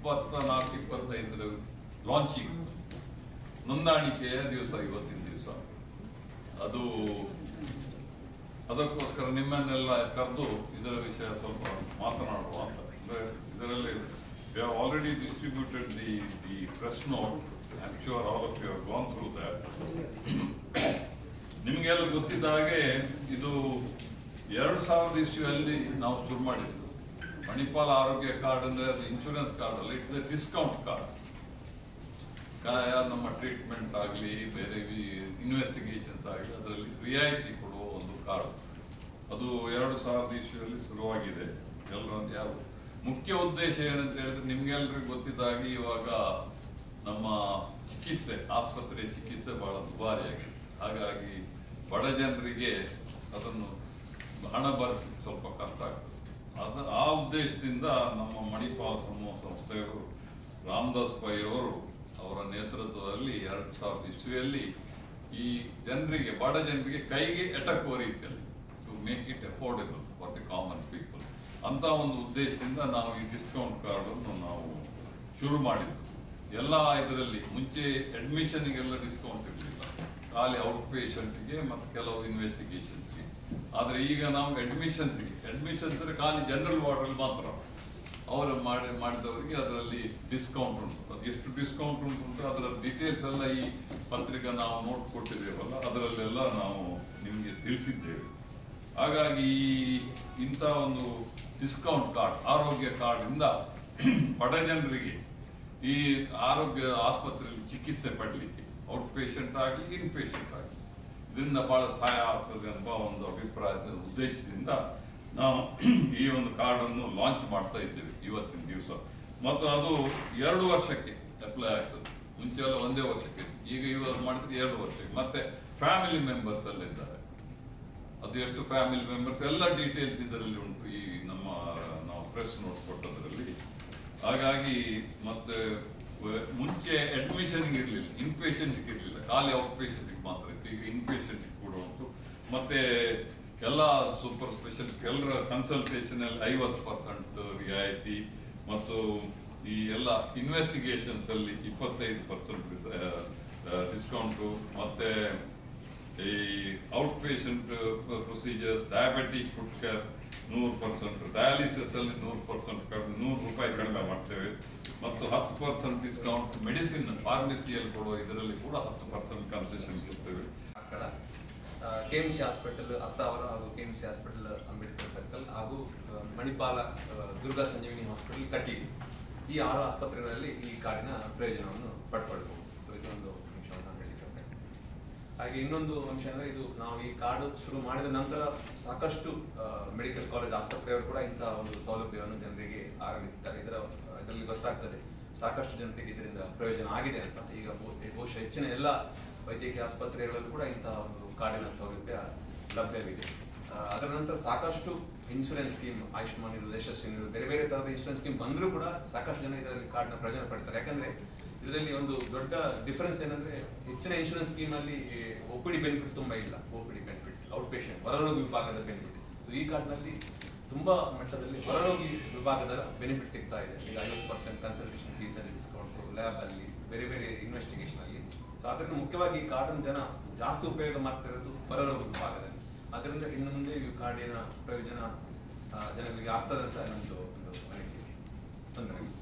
ಇಪ್ಪತ್ತ ನಾಲ್ಕು ಇಪ್ಪತ್ತೈದರ ಲಾಂಚಿಂಗ್ ನೋಂದಾಣಿಕೆಯ ದಿವಸ ಇವತ್ತಿನ ದಿವಸ ಅದು ಅದಕ್ಕೋಸ್ಕರ ನಿಮ್ಮನ್ನೆಲ್ಲ ಕರೆದು ಇದರ ವಿಷಯ ಸ್ವಲ್ಪ ಮಾತನಾಡುವ ಅಂತ ಅಂದ್ರೆ ಇದರಲ್ಲಿ we have already distributed the the press note I am sure all of you gone through that ನಿಮಗೆಲ್ಲ ಗೊತ್ತಿದ್ದ ಹಾಗೆ ಇದು ಎರಡು ಸಾವಿರದ ಇಸ್ವಿಯಲ್ಲಿ ನಾವು ಶುರು ಮಾಡಿದ್ದು ಮಣಿಪಾಲ ಆರೋಗ್ಯ ಕಾರ್ಡ್ ಅಂದ್ರೆ ಅದು ಇನ್ಶೂರೆನ್ಸ್ ಕಾರ್ಡ್ ಅಲ್ಲ ಇಟ್ಸ್ ಡಿಸ್ಕೌಂಟ್ ಕಾರ್ಡ್ ಕಾಯ ನಮ್ಮ ಟ್ರೀಟ್ಮೆಂಟ್ ಆಗಲಿ ಬೇರೆ ಇನ್ವೆಸ್ಟಿಗೇಷನ್ಸ್ ಆಗಲಿ ಅದರಲ್ಲಿ ರಿಯಾಯಿತಿ ಕೊಡುವ ಒಂದು ಕಾರ್ಡ್ ಅದು ಎರಡು ಸಾವಿರದ ಇಸ್ವಿಯಲ್ಲಿ ಶುರುವಾಗಿದೆ ಎಲ್ಲರ ಯಾವ ಮುಖ್ಯ ಉದ್ದೇಶ ಏನಂತ ಹೇಳಿದ್ರೆ ನಿಮ್ಗೆಲ್ರಿಗೂ ಗೊತ್ತಿದ್ದ ಹಾಗೆ ಇವಾಗ ನಮ್ಮ ಚಿಕಿತ್ಸೆ ಆಸ್ಪತ್ರೆ ಚಿಕಿತ್ಸೆ ಬಹಳ ದುಬಾರಿಯಾಗಿದೆ ಹಾಗಾಗಿ ಬಡ ಜನರಿಗೆ ಅದನ್ನು ಹಣ ಭರಿಸಲಿಕ್ಕೆ ಸ್ವಲ್ಪ ಕಷ್ಟ ಆಗ್ತದೆ ಅದ ಆ ಉದ್ದೇಶದಿಂದ ನಮ್ಮ ಮಣಿಪಾಲ ಸಮೂಹ ಸಂಸ್ಥೆಯವರು ರಾಮದಾಸ್ ಪೈ ಅವರು ಅವರ ನೇತೃತ್ವದಲ್ಲಿ ಎರಡು ಸಾವಿರದ ಇಸ್ವಿಯಲ್ಲಿ ಈ ಜನರಿಗೆ ಬಡ ಜನರಿಗೆ ಕೈಗೆ ಎಟಕುವ ರೀತಿಯಲ್ಲಿ to make it affordable for the common people ಅಂತ ಒಂದು ಉದ್ದೇಶದಿಂದ ನಾವು ಈ ಡಿಸ್ಕೌಂಟ್ ಕಾರ್ಡ್ ಅನ್ನು ನಾವು ಶುರು ಮಾಡಿದ್ದು ಎಲ್ಲ ಇದರಲ್ಲಿ ಮುಂಚೆ ಅಡ್ಮಿಷನ್ಗೆಲ್ಲ ಡಿಸ್ಕೌಂಟ್ ಇರಲಿಲ್ಲ ಖಾಲಿ ಔಟ್ ಪೇಷಂಟ್ಗೆ ಮತ್ತು ಕೆಲವು ಇನ್ವೆಸ್ಟಿಗೇಷನ್ಸ್ಗೆ ಆದರೆ ಈಗ ನಾವು ಅಡ್ಮಿಷನ್ಸ್ಗೆ ಅಡ್ಮಿಷನ್ಸ್ ಅಂದರೆ ಖಾಲಿ ಜನರಲ್ ವಾರ್ಡಲ್ಲಿ ಮಾತ್ರ ಅವರು ಮಾಡಿ ಮಾಡಿದವರಿಗೆ ಅದರಲ್ಲಿ ಡಿಸ್ಕೌಂಟ್ ಉಂಟು ಅದು ಎಷ್ಟು ಡಿಸ್ಕೌಂಟ್ ಉಂಟು ಅಂತ ಅದರ ಡೀಟೇಲ್ಸ್ ಎಲ್ಲ ಈ ಪತ್ರಿಕೆ ನಾವು ನೋಟ್ ಕೊಟ್ಟಿದ್ದೇವಲ್ಲ ಅದರಲ್ಲೆಲ್ಲ ನಾವು ನಿಮಗೆ ತಿಳಿಸಿದ್ದೇವೆ ಹಾಗಾಗಿ ಈ ಇಂಥ ಒಂದು ಡಿಸ್ಕೌಂಟ್ ಕಾರ್ಡ್ ಆರೋಗ್ಯ ಕಾರ್ಡಿಂದ ಬಡ ಜನರಿಗೆ ಈ ಆರೋಗ್ಯ ಆಸ್ಪತ್ರೆಯಲ್ಲಿ ಚಿಕಿತ್ಸೆ ಪಡಲಿಕ್ಕೆ ಔಟ್ ಪೇಷಂಟ್ ಆಗಲಿ ಇನ್ ಪೇಷಂಟ್ ಆಗಲಿ ಇದರಿಂದ ಬಹಳ ಸಹಾಯ ಆಗ್ತದೆ ಎಂಬ ಒಂದು ಅಭಿಪ್ರಾಯದ ಉದ್ದೇಶದಿಂದ ನಾವು ಈ ಒಂದು ಕಾರ್ಡನ್ನು ಲಾಂಚ್ ಮಾಡ್ತಾ ಇದ್ದೇವೆ ಇವತ್ತಿನ ದಿವಸ ಮತ್ತು ಅದು ಎರಡು ವರ್ಷಕ್ಕೆ ಅಪ್ಲೈ ಆಗ್ತದೆ ಮುಂಚೆ ಎಲ್ಲ ಒಂದೇ ವರ್ಷಕ್ಕೆ ಈಗ ಇವರು ಮಾಡಿದ್ರೆ ಎರಡು ವರ್ಷಕ್ಕೆ ಮತ್ತೆ ಫ್ಯಾಮಿಲಿ ಮೆಂಬರ್ಸ್ ಎಲ್ಲ ಇದ್ದಾರೆ ಅದು ಎಷ್ಟು ಫ್ಯಾಮಿಲಿ ಮೆಂಬರ್ಸ್ ಎಲ್ಲ ಡೀಟೇಲ್ಸ್ ಇದರಲ್ಲಿ ಉಂಟು ಈ ನಮ್ಮ ನಾವು ಪ್ರೆಸ್ ನೋಟ್ ಕೊಟ್ಟದ್ರಲ್ಲಿ ಹಾಗಾಗಿ ಮತ್ತೆ ವ- ಮುಂಚೆ ಅಡ್ಮಿಷನ್ಗೆ ಇರಲಿಲ್ಲ ಇನ್ ಪೇಷಂಟ್ಗೆ ಇರಲಿಲ್ಲ ಖಾಲಿ ಔಟ್ ಪೇಷಂಟ್ಗೆ ಮಾತ್ರ ಇತ್ತು ಈಗ ಇನ್ ಪೇಷಂಟ್ ಕೂಡ ಉಂಟು ಮತ್ತೆ ಎಲ್ಲ ಸೂಪರ್ ಸ್ಪೆಷಲ್ ಎಲ್ಲರ ಕನ್ಸಲ್ಟೇಷನ್ ಅಲ್ಲಿ ಐವತ್ತು ಪರ್ಸೆಂಟ್ ರಿಯಾಯಿತಿ ಮತ್ತು ಈ ಎಲ್ಲ ಇನ್ವೆಸ್ಟಿಗೇಷನ್ಸ್ ಅಲ್ಲಿ ಇಪ್ಪತ್ತೈದು ಪರ್ಸೆಂಟ್ ಡಿಸ್ಕೌಂಟು ಮತ್ತೆ ಈ out patient procedures diabetic food care ನೂರು ಪರ್ಸೆಂಟ್ ಡಯಾಲಿಸಿಸ್ ಅಲ್ಲಿ ನೂರು ಪರ್ಸೆಂಟ್ ಕಡಿಮೆ ನೂರು ರೂಪಾಯಿ ಕಡಿಮೆ ಮಾಡ್ತೇವೆ ಮತ್ತು ಹತ್ತು ಪರ್ಸೆಂಟ್ ಡಿಸ್ಕೌಂಟ್ ಮೆಡಿಸಿನ್ ಫಾರ್ಮಸಿಯಲ್ಲಿ ಕೊಡುವ ಇದರಲ್ಲಿ ಕೂಡ ಹತ್ತು ಪರ್ಸೆಂಟ್ ಕನ್ಸೆಷನ್ ಕೊಡ್ತೇವೆ ಅక్కడ ಕೆಎಂಸಿ ಹಾಸ್ಪಿಟಲ್ ಅತ್ತಾವರ ಹಾಗೂ ಕೆಎಂಸಿ ಹಾಸ್ಪಿಟಲ್ ಅಂಬೇಡ್ಕರ್ ಸರ್ಕಲ್ ಹಾಗೂ ಆ, ಮಣಿಪಾಲ ಆ, ದುರ್ಗಾ ಸಂಜೀವಿನಿ ಹಾಸ್ಪಿಟಲ್ ಕಟೀಲು ಈ ಆರು ಆಸ್ಪತ್ರೆಗಳಲ್ಲಿ ಈ ಕಾರ್ಡಿನ ಪ್ರಯೋಜನವನ್ನು ಪಡ್ಕೊಳ್ಬಹುದು ಸೊ ಇದೊಂದು ಅಂಶವನ್ನು ನಾನು ಹೇಳಲಿಕ್ಕೆ ಬಯಸ್ತೇನೆ ಹಾಗೆ ಇನ್ನೊಂದು ಅಂಶ ಅಂದ್ರೆ ಇದು ನಾವು ಈ ಕಾರ್ಡ್ ಶುರು ಮಾಡಿದ ನಂತರ ಸಾಕಷ್ಟು ಮೆಡಿಕಲ್ ಕಾಲೇಜ್ ಆಸ್ಪತ್ರೆಯವರು ಕೂಡ ಇಂತಹ ಒಂದು ಸೌಲಭ್ಯವನ್ನು ಜನರಿಗೆ ಆರಂಭಿಸಿದ್ದಾರೆ ಇದರ ಇದರಲ್ಲಿ ಗೊತ್ತಾಗ್ತದೆ ಸಾಕಷ್ಟು ಜನರಿಗೆ ಇದರಿಂದ ಪ್ರಯೋಜನ ಆಗಿದೆ ಅಂತ ಈಗ ಬಹು- ಬಹುಶಃ ಹೆಚ್ಚಿನ ಎಲ್ಲ ವೈದ್ಯಕೀಯ ಆಸ್ಪತ್ರೆಗಳಲ್ಲೂ ಕೂಡ ಇಂತಹ ಒಂದು ಕಾರ್ಡಿನ ಸೌಲಭ್ಯ ಲಭ್ಯವಿದೆ ಆ, ಅದರ ನಂತರ ಸಾಕಷ್ಟು ಇನ್ಶೂರೆನ್ಸ್ ಸ್ಕೀಮ್ ಆಯುಷ್ಮಾನ್ ಇರೋದು ಯಶಸ್ವಿನಿ ಇರೋದು ಬೇರೆ ಬೇರೆ ತರಹದ ಇನ್ಶೂರೆನ್ಸ್ ಸ್ಕೀಮ್ ಬಂದರೂ ಕೂಡ ಸಾಕಷ್ಟು ಜನ ಇದರಲ್ಲಿ ಕಾರ್ಡ್ನ ಪ್ರಯೋಜನ ಪಡ್ತಾರೆ ಯಾಕಂದ್ರೆ ಇದರಲ್ಲಿ ಒಂದು ದೊಡ್ಡ ಡಿಫರೆನ್ಸ್ ಏನಂದ್ರೆ ಹೆಚ್ಚಿನ ಇನ್ಶೂರೆನ್ಸ್ ಸ್ಕೀಮ್ ಅಲ್ಲಿ ಒ ಪಿ ಡಿ ಬೆನಿಫಿಟ್ ತುಂಬಾ ಇಲ್ಲ O P D benefit out patient ಹೊರರೋಗಿ ವಿಭಾಗದ ಬೆನಿಫಿಟ್ ಸೊ ಈ ಕಾರ್ಡ್ನಲ್ಲಿ ತುಂಬಾ ಮಟ್ಟದಲ್ಲಿ ಹೊರರೋಗಿ ವಿಭಾಗದ ಬೆನಿಫಿಟ್ ಸಿಗ್ತಾ ಇದೆ ಈಗ ಐವತ್ತು ಪರ್ಸೆಂಟ್ ಕನ್ಸಲ್ಟೇಷನ್ ಫೀಸ್ ಅಲ್ಲಿ ಡಿಸ್ಕೌಂಟ್ ಲ್ಯಾಬ್ ಅಲ್ಲಿ ಬೇರೆ ಬೇರೆ ಇನ್ವೆಸ್ಟಿಗೇಷನ್ ಅಲ್ಲಿ ಸೊ ಅದರಿಂದ ಮುಖ್ಯವಾಗಿ ಈ ಕಾರ್ಡ್ ಜನ ಜಾಸ್ತಿ ಉಪಯೋಗ ಮಾಡ್ತಾ ಇರೋದು ಹೊರರೋಗಿ ವಿಭಾಗದಲ್ಲಿ ಅದರಿಂದ ಇನ್ನು ಮುಂದೆ ಈ ಕಾರ್ಡಿನ ಪ್ರಯೋಜನ ಆ, ಜನರಿಗೆ ಆಗ್ತದೆ ಅಂತ ನಮ್ಮದು ಒಂದು ಅನಿಸಿಕೆ ತೊಂದರೆ ಇಲ್ಲ.